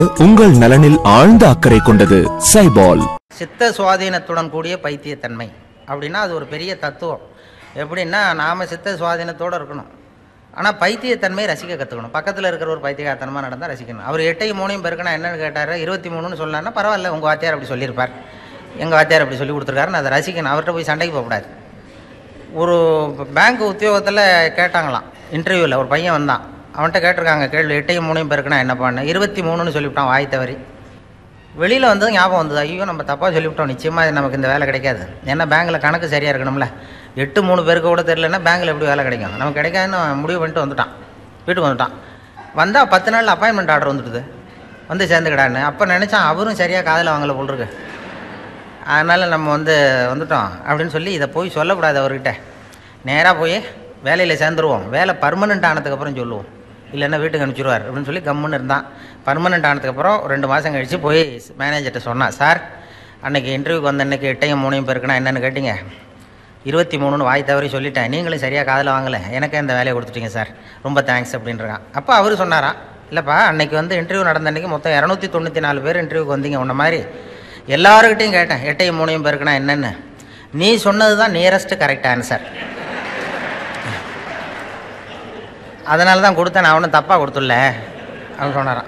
உங்கள் நலனில் ஆழ்ந்த அக்கறை கொண்டது சைபால் சித்த சுவாதீனத்துடன் கூடிய பைத்தியத்தன்மை அப்படின்னா அது ஒரு பெரிய தத்துவம் எப்படின்னா நாம் சித்த சுவாதீனத்தோடு இருக்கணும் ஆனால் பைத்தியத்தன்மை ரசிக்க கற்றுக்கணும் பக்கத்தில் இருக்கிற ஒரு பைத்தியகாரத்தனமாக நடந்தால் ரசிக்கணும் அவர் எட்டையும் மூணையும் பேருக்குன்னா என்னன்னு கேட்டார் இருபத்தி மூணுன்னு சொன்னார்னா பரவாயில்ல உங்கள் வாத்தியார் அப்படி சொல்லியிருப்பார் எங்கள் வாத்தியார் அப்படி சொல்லி கொடுத்துருக்காரு நான் அதை ரசிக்கணும் அவர்கிட்ட போய் சண்டைக்கு போகக்கூடாது ஒரு பேங்க் உத்தியோகத்தில் கேட்டாங்களாம் இன்டர்வியூவில் ஒரு பையன் வந்தான் அவன்கிட்ட கேட்டிருக்காங்க கேள்வி எட்டையும் மூணையும் பேருக்குன்னா என்னப்பான்னு இருபத்தி மூணுன்னு சொல்லிவிட்டான் வாய் தவறி வெளியில் வந்தது ஞாபகம் வந்தது ஐயோ நம்ம தப்பாக சொல்லிவிட்டோம் நிச்சயமாக இது நமக்கு இந்த வேலை கிடைக்காது ஏன்னா பேங்க்கில் கணக்கு சரியாக இருக்கணும்ல எட்டு மூணு பேருக்கு கூட தெரியலன்னா பேங்க்கில் எப்படி வேலை கிடைக்கும் நமக்கு கிடைக்காதுன்னு அவன் முடிவு பண்ணிட்டு வந்துட்டான் வீட்டுக்கு வந்துட்டான் வந்தால் பத்து நாள் அப்பாயின்மெண்ட் ஆர்டர் வந்துடுது வந்து சேர்ந்துக்கிடான்னு அப்போ நினச்சான் அவரும் சரியாக காதில் வாங்கல போல் இருக்கு அதனால் நம்ம வந்து வந்துட்டோம் அப்படின்னு சொல்லி இதை போய் சொல்லக்கூடாது அவர்கிட்ட நேராக போய் வேலையில் சேர்ந்துருவோம் வேலை பர்மனெண்ட் ஆனதுக்கப்புறம் சொல்லுவோம் இல்லைன்னா வீட்டுக்கு அனுப்பிச்சிடுவார் அப்படின்னு சொல்லி கம்முன்னு இருந்தான் பர்மனெண்ட் ஆனதுக்கப்புறம் ரெண்டு மாதம் கழித்து போய் மேனேஜர்கிட்ட சொன்னான் சார் அன்னைக்கு இன்டர்வியூக்கு வந்த அன்னைக்கு எட்டையும் மூணையும் பேருக்குன்னா என்னென்னு கேட்டிங்க இருபத்தி மூணுன்னு வாய் தவறி சொல்லிட்டேன் நீங்களும் சரியாக காதில் வாங்கலை எனக்கே இந்த வேலையை கொடுத்துட்டீங்க சார் ரொம்ப தேங்க்ஸ் அப்படின்றான் அப்போ அவர் சொன்னாராம் இல்லைப்பா அன்னைக்கு வந்து இன்டர்வியூ நடந்த அன்னைக்கு மொத்தம் இரநூத்தி தொண்ணூற்றி நாலு பேர் இன்டர்வியூக்கு வந்தீங்க உன்ன மாதிரி எல்லாருக்கிட்டையும் கேட்டேன் எட்டையும் மூணையும் பேருக்குன்னா என்னென்னு நீ சொன்னது தான் நியரஸ்ட் கரெக்ட் ஆன்சர் அதனால தான் கொடுத்தேன் நான் ஒன்றும் தப்பாக கொடுத்துடல அப்படின்னு சொன்னாரான்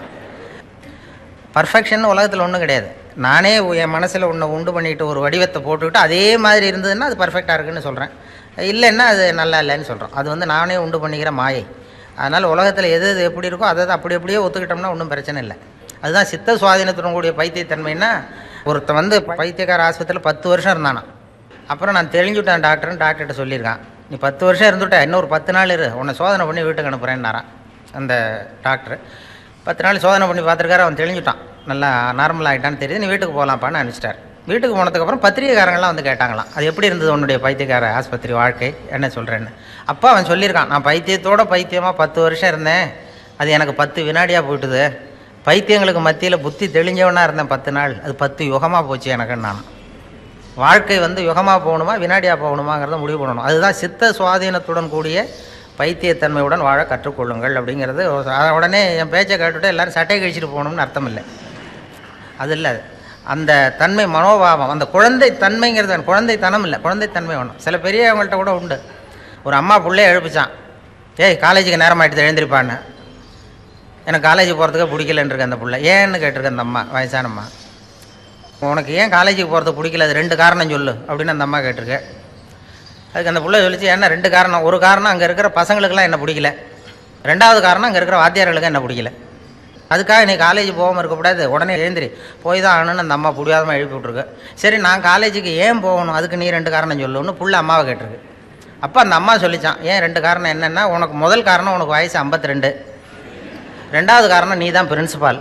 பர்ஃபெக்ஷன் உலகத்தில் ஒன்றும் கிடையாது நானே என் மனசில் ஒன்று உண்டு பண்ணிட்டு ஒரு வடிவத்தை போட்டுக்கிட்டு அதே மாதிரி இருந்ததுன்னா அது பர்ஃபெக்டாக இருக்குன்னு சொல்கிறேன் இல்லைன்னா அது நல்லா இல்லைன்னு சொல்கிறோம் அது வந்து நானே உண்டு பண்ணிக்கிற மாயை அதனால் உலகத்தில் எது எது எப்படி இருக்கோ அதை அதை அப்படி அப்படியே ஒத்துக்கிட்டோம்னா ஒன்றும் பிரச்சனை இல்லை அதுதான் சித்த சுவாதீனத்துடன் கூடிய பைத்தியத்தன்மைன்னா ஒருத்தன் வந்து பைத்தியக்கார ஆஸ்பத்திரியில் பத்து வருஷம் இருந்தானா அப்புறம் நான் தெளிஞ்சுட்டேன் டாக்டர்னு டாக்டர்கிட்ட சொல்லியிருக்கான் நீ பத்து வருஷம் இருந்துட்ட இன்னொரு பத்து நாள் இரு உன்னை சோதனை பண்ணி வீட்டுக்கு அனுப்புகிறேன்னாரான் அந்த டாக்டர் பத்து நாள் சோதனை பண்ணி பார்த்துருக்காரு அவன் தெளிஞ்சுட்டான் நல்லா நார்மல் ஆகிட்டான்னு தெரியுது நீ வீட்டுக்கு போகலாப்பான்னு அனுப்பிச்சிட்டார் வீட்டுக்கு போனதுக்கப்புறம் பத்திரிகைக்காரங்களாம் வந்து கேட்டாங்களாம் அது எப்படி இருந்தது உன்னுடைய பைத்தியக்கார ஆஸ்பத்திரி வாழ்க்கை என்ன சொல்கிறேன்னு அப்போ அவன் சொல்லியிருக்கான் நான் பைத்தியத்தோட பைத்தியமாக பத்து வருஷம் இருந்தேன் அது எனக்கு பத்து வினாடியாக போயிட்டுது பைத்தியங்களுக்கு மத்தியில் புத்தி தெளிஞ்சவனாக இருந்தேன் பத்து நாள் அது பத்து யுகமாக போச்சு எனக்குன்னு நான் வாழ்க்கை வந்து யுகமாக போகணுமா வினாடியாக போகணுமாங்கிறத முடிவு பண்ணணும் அதுதான் சித்த சுவாதீனத்துடன் கூடிய பைத்தியத்தன்மையுடன் வாழ கற்றுக்கொள்ளுங்கள் அப்படிங்கிறது ஒரு- உடனே என் பேச்சை கேட்டுவிட்டு எல்லாரும் சட்டை கழிச்சிட்டு போகணும்னு அர்த்தம் இல்லை அது இல்லை அந்த தன்மை மனோபாவம் அந்த குழந்தை தன்மைங்கிறது வேணும். குழந்தைத்தனம் இல்லை குழந்தைத்தன்மை வேணும் சில பெரியவங்கள்ட்ட கூட உண்டு ஒரு அம்மா பிள்ளைய எழுப்பிச்சான் ஏய் காலேஜுக்கு நேரம் ஆகிட்டு எழுந்திருப்பான்னு எனக்கு காலேஜ் போகிறதுக்கே பிடிக்கலன்னு இருக்கு அந்த பிள்ளை ஏன்னு கேட்டிருக்கு அந்த அம்மா வயசானம்மா உனக்கு ஏன் காலேஜுக்கு போகிறது பிடிக்கல அது ரெண்டு காரணம் சொல்லு அப்படின்னு அந்த அம்மா கேட்டிருக்கு அதுக்கு அந்த பிள்ளை சொல்லிச்சு ஏன்னா ரெண்டு காரணம் ஒரு காரணம் அங்கே இருக்கிற பசங்களுக்கெல்லாம் என்ன பிடிக்கல ரெண்டாவது காரணம் அங்கே இருக்கிற வாத்தியார்களுக்கு என்ன பிடிக்கல அதுக்காக நீ காலேஜ் போகாமல் இருக்கக்கூடாது உடனே எழுந்திரி போய் தான் ஆகணும்னு அந்த அம்மா புடியாதமாக எழுப்பி விட்ருக்கு சரி நான் காலேஜுக்கு ஏன் போகணும் அதுக்கு நீ ரெண்டு காரணம் சொல்லுன்னு புள்ள அம்மாவை கேட்டிருக்கு அப்போ அந்த அம்மா சொல்லிச்சான் ஏன் ரெண்டு காரணம் என்னென்னா உனக்கு முதல் காரணம் உனக்கு வயசு 52 ரெண்டாவது காரணம் நீ தான் பிரின்சிபால்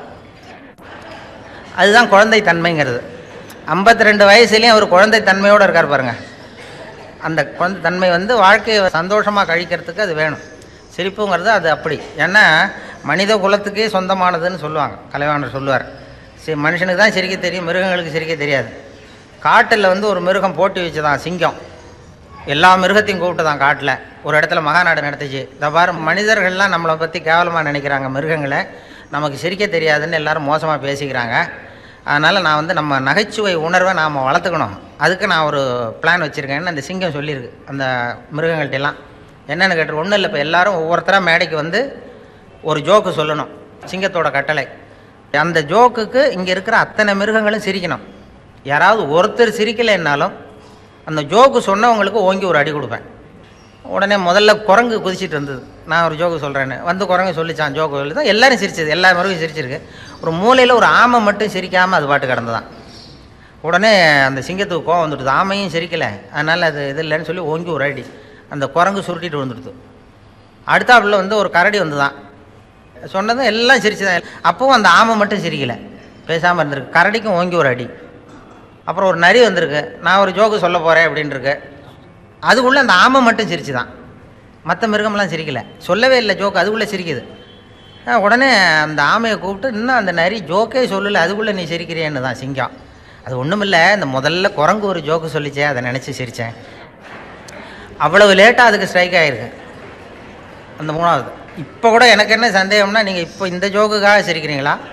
அதுதான் குழந்தை தன்மைங்கிறது 52 ரெண்டு வயசுலேயும் அவர் குழந்தை தன்மையோடு இருக்கார் பாருங்க அந்த குழந்தை தன்மை வந்து வாழ்க்கையை சந்தோஷமாக கழிக்கிறதுக்கு அது வேணும் சிரிப்புங்கிறது அது அப்படி ஏன்னா மனித குலத்துக்கே சொந்தமானதுன்னு சொல்லுவாங்க கலைவாணர் சொல்லுவார் சரி மனுஷனுக்கு தான் சிரிக்க தெரியும் மிருகங்களுக்கு சிரிக்க தெரியாது காட்டில் வந்து ஒரு மிருகம் போட்டி வச்சுதான் சிங்கம் எல்லா மிருகத்தையும் கூப்பிட்டு தான் காட்டில் ஒரு இடத்துல மகாநாடு நடத்துச்சு இதை பாரு மனிதர்கள்லாம் நம்மளை பற்றி கேவலமாக நினைக்கிறாங்க மிருகங்களை நமக்கு சிரிக்க தெரியாதுன்னு எல்லாரும் மோசமாக பேசிக்கிறாங்க அதனால் நான் வந்து நம்ம நகைச்சுவை உணர்வை நாம் வளர்த்துக்கணும் அதுக்கு நான் ஒரு பிளான் வச்சுருக்கேன்னு அந்த சிங்கம் சொல்லியிருக்கு அந்த மிருகங்கள்ட்ட எல்லாம் என்னென்னு கேட்டு ஒன்றும் இல்லை இப்போ எல்லாரும் ஒவ்வொருத்தராக மேடைக்கு வந்து ஒரு ஜோக்கு சொல்லணும் சிங்கத்தோட கட்டளை அந்த ஜோக்குக்கு இங்கே இருக்கிற அத்தனை மிருகங்களும் சிரிக்கணும் யாராவது ஒருத்தர் சிரிக்கலைன்னாலும் அந்த ஜோக்கு சொன்னவங்களுக்கு ஓங்கி ஒரு அடி கொடுப்பேன் உடனே முதல்ல குரங்கு குதிச்சிட்டு இருந்தது நான் ஒரு ஜோக்கு சொல்கிறேன்னு வந்து குரங்கு சொல்லிச்சான் ஜோக்கு சொல்லி தான் எல்லாரும் சிரிச்சது எல்லா மிருகம் சிரிச்சிருக்கு ஒரு மூலையில் ஒரு ஆமை மட்டும் சிரிக்காமல் அது பாட்டு கிடந்ததான் உடனே அந்த சிங்கத்துக்கு கோவம் வந்துடுது ஆமையும் சிரிக்கலை அதனால் அது இது இல்லைன்னு சொல்லி ஓங்கி ஒரு அடி அந்த குரங்கு சுருட்டிட்டு வந்துடுது அடுத்தாப்புல வந்து ஒரு கரடி வந்துதான் சொன்னதும் எல்லாம் சிரிச்சுதான் அப்பவும் அந்த ஆமை மட்டும் சிரிக்கலை பேசாமல் இருந்திருக்கு கரடிக்கும் ஓங்கி ஒரு அடி அப்புறம் ஒரு நரி வந்திருக்கு நான் ஒரு ஜோக்கு சொல்ல போகிறேன் அப்படின்னு இருக்கு அதுக்குள்ளே அந்த ஆமை மட்டும் சிரிச்சு தான் மற்ற மிருகம்லாம் சிரிக்கலை சொல்லவே இல்லை ஜோக்கு அதுக்குள்ளே சிரிக்குது ஆ, உடனே அந்த ஆமையை கூப்பிட்டு இன்னும் அந்த நரி ஜோக்கே சொல்லலை அதுக்குள்ளே நீ சிரிக்கிறியன்னு தான் சிங்கம் அது ஒன்றுமில்ல இந்த முதல்ல குரங்கு ஒரு ஜோக்கு சொல்லிச்சே அதை நினச்சி சிரித்தேன் அவ்வளவு லேட்டாக அதுக்கு ஸ்ட்ரைக் ஆகிருக்கு அந்த மூணாவது இப்போ கூட எனக்கு என்ன சந்தேகம்னா நீங்கள் இப்போ இந்த ஜோக்குக்காக சிரிக்கிறீங்களா